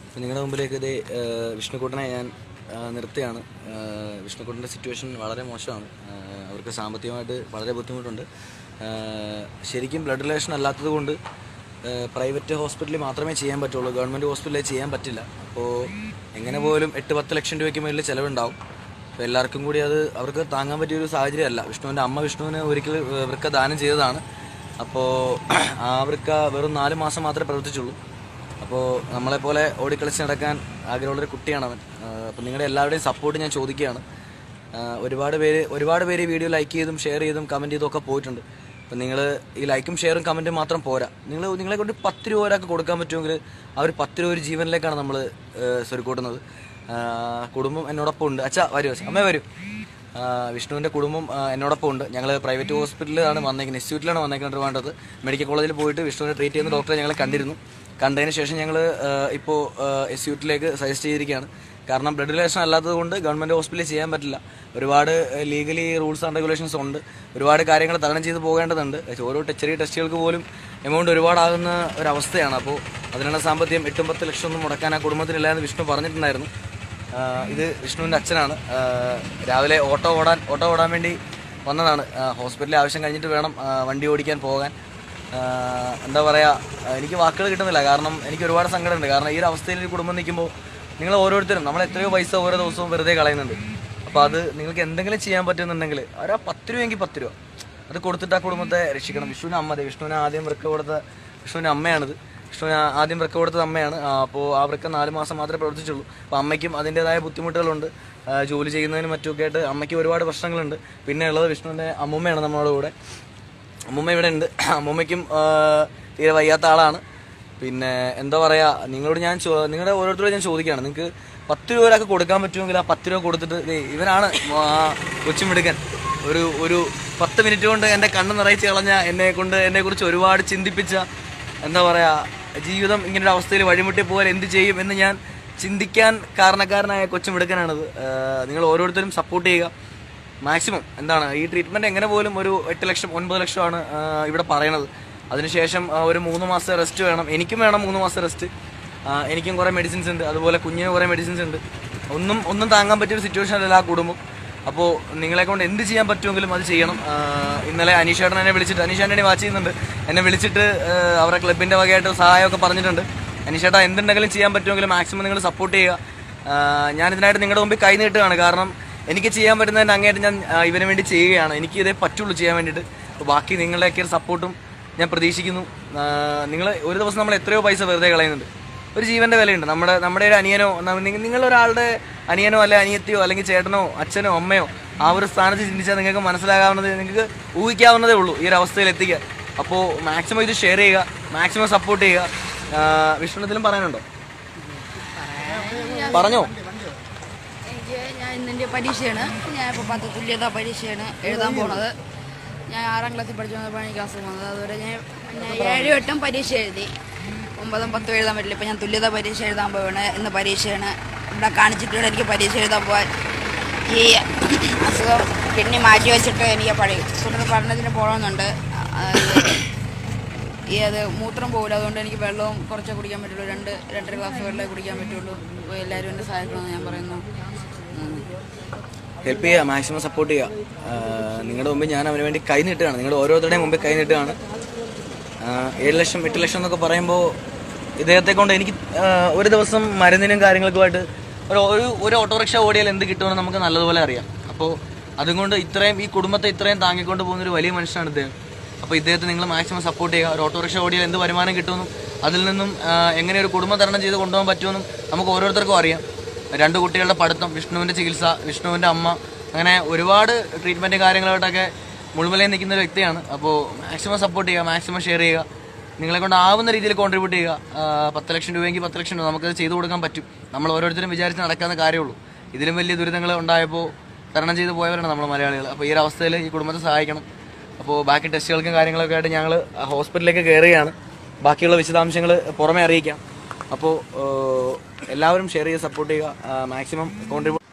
അപ്പോൾ നിങ്ങളുടെ മുമ്പിലേക്ക് ഇത് വിഷ്ണുക്കുട്ടനെ ഞാൻ ആ, നിർത്തുകയാണ് ആ, വിഷ്ണുക്കുട്ടൻ്റെ സിറ്റുവേഷൻ വളരെ മോശമാണ് ആ, അവർക്ക് സാമ്പത്തികമായിട്ട് വളരെ ബുദ്ധിമുട്ടുണ്ട് ആ, ശരിക്കും ബ്ലഡ് റിലേഷൻ അല്ലാത്തത് കൊണ്ട് പ്രൈവറ്റ് ഹോസ്പിറ്റലിൽ മാത്രമേ ചെയ്യാൻ പറ്റുള്ളൂ ഗവൺമെൻറ് ഹോസ്പിറ്റലിൽ ചെയ്യാൻ പറ്റില്ല അപ്പോൾ എങ്ങനെ പോലും എട്ട് പത്ത് ലക്ഷം രൂപയ്ക്ക് മേളിൽ ചിലവുണ്ടാവും അപ്പോൾ എല്ലാവർക്കും കൂടി അത് അവർക്ക് താങ്ങാൻ പറ്റിയൊരു സാഹചര്യമല്ല വിഷ്ണുവിൻ്റെ അമ്മ വിഷ്ണുവിന് ഒരിക്കൽ വൃക്ക ദാനം ചെയ്തതാണ് അപ്പോൾ ആ വൃക്ക വെറും നാല് മാസം മാത്രമേ പ്രവർത്തിച്ചുള്ളൂ അപ്പോൾ നമ്മളെപ്പോലെ ഓടിക്കളിച്ച് നടക്കാൻ ആഗ്രഹമുള്ളൊരു കുട്ടിയാണ് അവൻ അപ്പോൾ നിങ്ങളുടെ എല്ലാവരുടെയും സപ്പോർട്ട് ഞാൻ ചോദിക്കുകയാണ് ആ, ഒരുപാട് പേര് ഒരുപാട് പേര് ഈ വീഡിയോ ലൈക്ക് ചെയ്തും ഷെയർ ചെയ്തും കമൻറ്റ് ചെയ്തും ഒക്കെ പോയിട്ടുണ്ട് അപ്പം നിങ്ങൾ ഈ ലൈക്കും ഷെയറും കമൻറ്റും മാത്രം പോരാ നിങ്ങൾ നിങ്ങളെ കൊണ്ട് പത്ത് രൂപ ഒരാൾക്ക് കൊടുക്കാൻ പറ്റുമെങ്കിൽ ആ ഒരു പത്ത് രൂപ ഒരു ജീവനിലേക്കാണ് നമ്മൾ സ്വരുക്കൂട്ടുന്നത് ആ, കുടുംബം എന്നോടൊപ്പം ഉണ്ട് അച്ഛാ വരൂ അച്ഛാ അമ്മേ വരൂ ആ, വിഷ്ണുവിൻ്റെ കുടുംബം ആ, എന്നോടൊപ്പം ഉണ്ട് ഞങ്ങൾ പ്രൈവറ്റ് ഹോസ്പിറ്റലിലാണ് വന്നേക്കുന്നത് ഇൻസ്റ്റിറ്റ്യൂട്ടിലാണ് വന്നേക്കുന്നത് ട്രിവാൻഡ്രത്ത് മെഡിക്കൽ കോളേജിൽ പോയിട്ട് വിഷ്ണുവിനെ ട്രീറ്റ് ചെയ്യുന്ന ഡോക്ടറെ ഞങ്ങൾ കണ്ടിരുന്നു കണ്ടതിന് ശേഷം ഞങ്ങൾ ഇപ്പോൾ എസ് യൂട്ടിലേക്ക് സജസ്റ്റ് ചെയ്തിരിക്കുകയാണ് കാരണം ബ്ലഡ് റിലേഷൻ അല്ലാത്തത് കൊണ്ട് ഗവൺമെൻറ് ഹോസ്പിറ്റലിൽ ചെയ്യാൻ പറ്റില്ല ഒരുപാട് ലീഗലി റൂൾസ് ആൻഡ് റെഗുലേഷൻസ് ഉണ്ട് ഒരുപാട് കാര്യങ്ങൾ തരണം ചെയ്ത് പോകേണ്ടതുണ്ട് ഓരോ ടെ- ചെറിയ ടെസ്റ്റുകൾക്ക് പോലും എമൗണ്ട് ഒരുപാടാകുന്ന ഒരവസ്ഥയാണ് അപ്പോൾ അതിനുള്ള സാമ്പത്തികം എട്ടും പത്ത് ലക്ഷം ഒന്നും മുടക്കാൻ ആ കുടുംബത്തിനില്ല എന്ന് വിഷ്ണു പറഞ്ഞിട്ടുണ്ടായിരുന്നു ആ, ഇത് വിഷ്ണുവിൻ്റെ അച്ഛനാണ് ആ, രാവിലെ ഓട്ടോ ഓടാൻ ഓട്ടോ ഓടാൻ വേണ്ടി വന്നതാണ് ആ, ഹോസ്പിറ്റലിൽ ആവശ്യം കഴിഞ്ഞിട്ട് വേണം ആ, വണ്ടി ഓടിക്കാൻ പോകാൻ ആ, എന്താ പറയുക എനിക്ക് വാക്കുകൾ കിട്ടുന്നില്ല കാരണം എനിക്ക് ഒരുപാട് സങ്കടമുണ്ട് കാരണം ഈ ഒരു അവസ്ഥയിൽ ഒരു കുടുംബം നിൽക്കുമ്പോൾ നിങ്ങൾ ഓരോരുത്തരും നമ്മൾ എത്രയോ പൈസ ഓരോ ദിവസവും വെറുതെ കളയുന്നുണ്ട് അപ്പോൾ അത് നിങ്ങൾക്ക് എന്തെങ്കിലും ചെയ്യാൻ പറ്റുന്നുണ്ടെങ്കിൽ ഒരു പത്ത് രൂപയെങ്കിൽ പത്ത് രൂപ അത് കൊടുത്തിട്ട് ആ കുടുംബത്തെ രക്ഷിക്കണം വിഷ്ണുവിന് അമ്മ അതെ വിഷ്ണുവിന് ആദ്യം വൃക്ക കൊടുത്ത വിഷ്ണുവിൻ്റെ അമ്മയാണിത് വിഷ്ണുവിന് ആ- ആദ്യം വൃക്ക കൊടുത്തത് അമ്മയാണ് അപ്പോൾ ആ വൃക്ക നാല് മാസം മാത്രമേ പ്രവർത്തിച്ചുള്ളൂ അപ്പോൾ അമ്മയ്ക്കും അതിൻ്റെതായ ബുദ്ധിമുട്ടുകളുണ്ട് ആ, ജോലി ചെയ്യുന്നതിനും മറ്റുമൊക്കെ ആയിട്ട് അമ്മയ്ക്ക് ഒരുപാട് പ്രശ്നങ്ങളുണ്ട് പിന്നെ ഉള്ളത് വിഷ്ണുവിൻ്റെ അമ്മൂമ്മയാണ് നമ്മുടെ കൂടെ അമ്മൂമ്മ ഇവിടെ ഉണ്ട് അമ്മൂമ്മയ്ക്കും ആ, തീരെ വയ്യാത്ത ആളാണ് പിന്നെ എന്താ പറയുക നിങ്ങളോട് ഞാൻ ചോ- നിങ്ങളുടെ ഓരോരുത്തരോട് ഞാൻ ചോദിക്കുകയാണ് നിങ്ങൾക്ക് പത്ത് രൂപ ഒരാൾക്ക് കൊടുക്കാൻ പറ്റുമെങ്കിൽ ആ പത്ത് രൂപ കൊടുത്തിട്ട് ദേ ഇവനാണ് ആ കൊച്ചുമിടുക്കൻ ഒരു ഒരു പത്ത് മിനിറ്റ് കൊണ്ട് എൻ്റെ കണ്ണ് നിറയിച്ച് കളഞ്ഞ എന്നെ കൊണ്ട് എന്നെക്കുറിച്ച് ഒരുപാട് ചിന്തിപ്പിച്ച എന്താ പറയുക ജീവിതം ഇങ്ങനെ ഒരു അവസ്ഥയിൽ വഴിമുട്ടി പോയാൽ എന്ത് ചെയ്യും എന്ന് ഞാൻ ചിന്തിക്കാൻ കാരണക്കാരനായ കൊച്ചുമിടുക്കനാണിത് ആ, നിങ്ങൾ ഓരോരുത്തരും സപ്പോർട്ട് ചെയ്യുക മാക്സിമം എന്താണ് ഈ ട്രീറ്റ്മെൻറ്റ് എങ്ങനെ പോലും ഒരു എട്ട് ലക്ഷം ഒൻപത് ലക്ഷമാണ് ആ, ഇവിടെ പറയണത് അതിനുശേഷം ആ, ഒരു മൂന്ന് മാസം റെസ്റ്റ് വേണം എനിക്കും വേണം മൂന്ന് മാസം റെസ്റ്റ് എനിക്കും കുറേ മെഡിസിൻസ് ഉണ്ട് അതുപോലെ കുഞ്ഞിന് കുറേ മെഡിസിൻസ് ഉണ്ട് ഒന്നും ഒന്നും താങ്ങാൻ പറ്റിയൊരു സിറ്റുവേഷൻ അല്ല ആ കുടുംബം അപ്പോൾ നിങ്ങളെ കൊണ്ട് എന്ത് ചെയ്യാൻ പറ്റുമെങ്കിലും അത് ചെയ്യണം ആ, ഇന്നലെ അനീഷേട്ടൻ എന്നെ വിളിച്ചിട്ട് അനീഷേട്ടനെ വാച്ച് ചെയ്യുന്നുണ്ട് എന്നെ വിളിച്ചിട്ട് ആ, അവരുടെ ക്ലബിൻ്റെ വകയായിട്ട് സഹായമൊക്കെ പറഞ്ഞിട്ടുണ്ട് അനീഷേട്ടാ എന്തുണ്ടെങ്കിലും ചെയ്യാൻ പറ്റുമെങ്കിലും മാക്സിമം നിങ്ങൾ സപ്പോർട്ട് ചെയ്യുക ആ, ഞാൻ ഇതിനായിട്ട് നിങ്ങളുടെ മുമ്പിൽ കൈ നീട്ടുകയാണ് കാരണം എനിക്ക് ചെയ്യാൻ പറ്റുന്നതിന് അങ്ങേയറ്റം ഞാൻ ആ, ഇവന് വേണ്ടി ചെയ്യുകയാണ് എനിക്ക് ഇതേ പറ്റുള്ളൂ ചെയ്യാൻ വേണ്ടിയിട്ട് അപ്പോൾ ബാക്കി നിങ്ങളുടെയൊക്കെ ഒരു സപ്പോർട്ടും ഞാൻ പ്രതീക്ഷിക്കുന്നു നിങ്ങൾ ഒരു ദിവസം നമ്മൾ എത്രയോ പൈസ വെറുതെ കളയുന്നുണ്ട് ഒരു ജീവന്റെ വിലയുണ്ട് നമ്മുടെ നമ്മുടെ ഒരു അനിയനോ ന- നിങ്ങ- നിങ്ങളൊരാളുടെ അനിയനോ അല്ലെ അനിയത്തിയോ അല്ലെങ്കിൽ ചേട്ടനോ അച്ഛനോ അമ്മയോ ആ ഒരു സ്ഥാനത്ത് ചിന്തിച്ചാൽ നിങ്ങൾക്ക് മനസ്സിലാകാവുന്നത് നിങ്ങൾക്ക് ഊഹിക്കാവുന്നതേ ഉള്ളൂ ഈ ഒരു അവസ്ഥയിൽ എത്തിക്കുക അപ്പോൾ മാക്സിമം ഇത് ഷെയർ ചെയ്യുക മാക്സിമം സപ്പോർട്ട് ചെയ്യുക ആ, വിഷ്ണുനത്തിലും പറയാനുണ്ടോ പറഞ്ഞോ എനിക്ക് ഞാൻ ഇന്നിൻ്റെ പരീക്ഷയാണ് ഞാൻ ഇപ്പോൾ പത്ത് തുല്യതാ പരീക്ഷയാണ് എഴുതാൻ പോണത് ഞാൻ ആറാം ക്ലാസ്സിൽ പഠിച്ചു വന്നപ്പോഴാണ് എനിക്ക് അസുഖം വന്നത് അതുവരെ ഞാൻ ഞാൻ ഏഴ് വട്ടം പരീക്ഷ എഴുതി ഒമ്പതും പത്തും എഴുതാൻ പറ്റില്ല ഇപ്പം ഞാൻ തുല്യതാ പരീക്ഷ എഴുതാൻ പോവാണ് ഇന്ന് പരീക്ഷയാണ് ഇവിടെ കാണിച്ചിട്ടുള്ള എനിക്ക് പരീക്ഷ എഴുതാൻ പോകാൻ ഈ അസുഖം പിന്നെ മാറ്റി വെച്ചിട്ട് എനിക്ക് പഠി തുടർന്ന് പഠനത്തിന് പോകണമെന്നുണ്ട് ആ, ഈ അത് മൂത്രം പോകില്ല അതുകൊണ്ട് എനിക്ക് വെള്ളവും കുറച്ചേ കുടിക്കാൻ പറ്റുള്ളൂ രണ്ട് രണ്ടര ഗ്ലാസ് വെള്ളമേ കുടിക്കാൻ പറ്റുള്ളൂ അപ്പോൾ എല്ലാവരും എന്നെ സഹായിക്കണമെന്ന് ഞാൻ പറയുന്നു ഉം. ഹെൽപ്പ് ചെയ്യുക മാക്സിമം സപ്പോർട്ട് ചെയ്യുക ആ, നിങ്ങളുടെ മുമ്പിൽ ഞാൻ അവന് വേണ്ടി കൈ നീട്ടുകയാണ് നിങ്ങൾ ഓരോരുത്തരുടെയും മുമ്പിൽ കൈ നീട്ടുകയാണ് ആ, ഏഴ് ലക്ഷം എട്ട് ലക്ഷം എന്നൊക്കെ പറയുമ്പോൾ ഇദ്ദേഹത്തെ കൊണ്ട് എനിക്ക് ആ, ഒരു ദിവസം മരുന്നിനും കാര്യങ്ങൾക്കുമായിട്ട് ഒരു ഒരു ഒരു ഓട്ടോറിക്ഷ ഓടിയാൽ എന്ത് കിട്ടുമെന്ന് നമുക്ക് നല്ലതുപോലെ അറിയാം അപ്പോൾ അതുകൊണ്ട് ഇത്രയും ഈ കുടുംബത്തെ ഇത്രയും താങ്ങിക്കൊണ്ട് പോകുന്ന ഒരു വലിയ മനുഷ്യനാണ് ഇദ്ദേഹം അപ്പോൾ ഇദ്ദേഹത്തെ നിങ്ങൾ മാക്സിമം സപ്പോർട്ട് ചെയ്യുക ഒരു ഓട്ടോറിക്ഷ ഓടിയാൽ എന്ത് വരുമാനം കിട്ടുമെന്നും അതിൽ നിന്നും ആ, എങ്ങനെ ഒരു കുടുംബം തരണം ചെയ്ത് കൊണ്ടുപോകാൻ പറ്റുമെന്നും നമുക്ക് ഓരോരുത്തർക്കും അറിയാം രണ്ട് കുട്ടികളുടെ പഠിത്തം വിഷ്ണുവിൻ്റെ ചികിത്സ വിഷ്ണുവിൻ്റെ അമ്മ അങ്ങനെ ഒരുപാട് ട്രീറ്റ്മെൻറ്റ് കാര്യങ്ങളായിട്ടൊക്കെ മുൾമലയിൽ നിൽക്കുന്ന ഒരു വ്യക്തിയാണ് അപ്പോൾ മാക്സിമം സപ്പോർട്ട് ചെയ്യുക മാക്സിമം ഷെയർ ചെയ്യുക നിങ്ങളെ കൊണ്ട് ആവുന്ന രീതിയിൽ കോൺട്രിബ്യൂട്ട് ചെയ്യുക ആ, പത്ത് ലക്ഷം രൂപയെങ്കിൽ പത്ത് ലക്ഷം രൂപ നമുക്കത് ചെയ്തു കൊടുക്കാൻ പറ്റും നമ്മൾ ഓരോരുത്തരും വിചാരിച്ച് നടക്കാവുന്ന കാര്യമുള്ളൂ ഇതിലും വലിയ ദുരിതങ്ങൾ ഉണ്ടായപ്പോൾ തരണം ചെയ്ത് പോയവരാണ് നമ്മൾ മലയാളികൾ അപ്പോൾ ഈ ഒരു അവസ്ഥയിൽ ഈ കുടുംബത്തെ സഹായിക്കണം അപ്പോൾ ബാക്കി ടെസ്റ്റുകൾക്കും കാര്യങ്ങളൊക്കെ ആയിട്ട് ഞങ്ങൾ ഹോസ്പിറ്റലിലേക്ക് കയറുകയാണ് ബാക്കിയുള്ള വിശദാംശങ്ങൾ പുറമെ അറിയിക്കാം അപ്പോൾ എല്ലാവരും ഷെയർ ചെയ്ത് സപ്പോർട്ട് ചെയ്യുക മാക്സിമം കോൺട്രിബ്യൂട്ട്